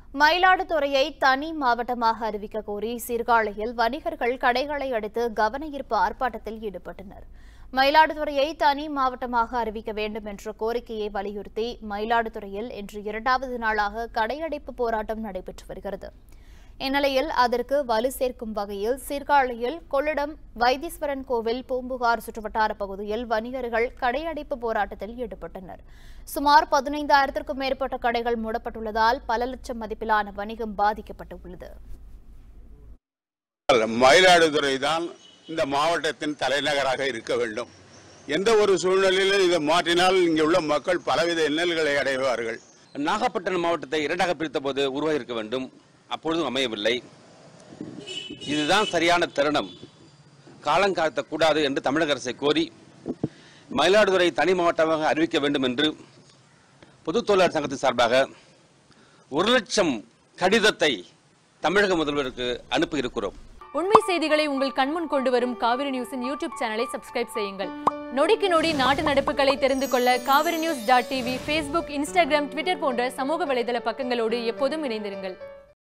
மயிலாடுதுறையை தனி மாவட்டமாக அறிவிக்க கோரி சீர்காழியில் வணிகர்கள் கடைகளை அடித்து கவன ஈர்ப்பு ஆர்ப்பாட்டத்தில் ஈடுபட்டனர் மயிலாடுதுறையை தனி மாவட்டமாக அறிவிக்க வேண்டும் என்ற கோரிக்கையை வலியுறுத்தி மயிலாடுதுறையில் இன்று இரண்டாவது நாளாக கடையடைப்பு போராட்டம் நடைபெற்று வருகிறது இந்நிலையில் அதற்கு வலு சேர்க்கும் வகையில் சீர்காழியில் கொள்ளிடம் வைத்தீஸ்வரன் கோவில் பூம்புகார் சுற்றுவட்டார பகுதியில் வணிகர்கள் கடையடைப்பு போராட்டத்தில் ஈடுபட்டனர் சுமார் பதினைந்தாயிரத்திற்கும் மேற்பட்ட கடைகள் மூடப்பட்டுள்ளதால் பல லட்சம் மதிப்பிலான வணிகம் பாதிக்கப்பட்டுள்ளது மயிலாடுதுறை தான் இந்த மாவட்டத்தின் தலைநகராக இருக்க வேண்டும் எந்த ஒரு சூழ்நிலையிலும் இதை மாற்றினால் இங்கே உள்ள மக்கள் பலவித இன்னல்களை அடைவார்கள் நாகப்பட்டினம் மாவட்டத்தை இரண்டாக பிரித்த போது உருவாகியிருக்க வேண்டும் அப்பொழுதும் அமையவில்லை இதுதான் சரியான தருணம் காலங்காத்த கூடாது என்று தமிழக அரசை கோரி மயிலாடுதுறை தனி மாவட்டமாக அறிவிக்க வேண்டும் என்று பொது தொழிலாளர் சங்கத்தின் சார்பாக ஒரு லட்சம் கடிதத்தை தமிழக முதல்வருக்கு அனுப்பி இருக்கிறோம் உண்மை செய்திகளை உங்கள் கண்முன் கொண்டு வரும் காவிரி நியூஸின் யூடியூப் சேனலை சப்ஸ்கிரைப் செய்யுங்கள் நொடிக்கு நொடி நாட்டு நடப்புகளை தெரிந்து கொள்ள Kaveri news dot TV Facebook Instagram Twitter போன்ற சமூக வலைதள பக்கங்களோடு எப்போதும் இணைந்திருங்கள்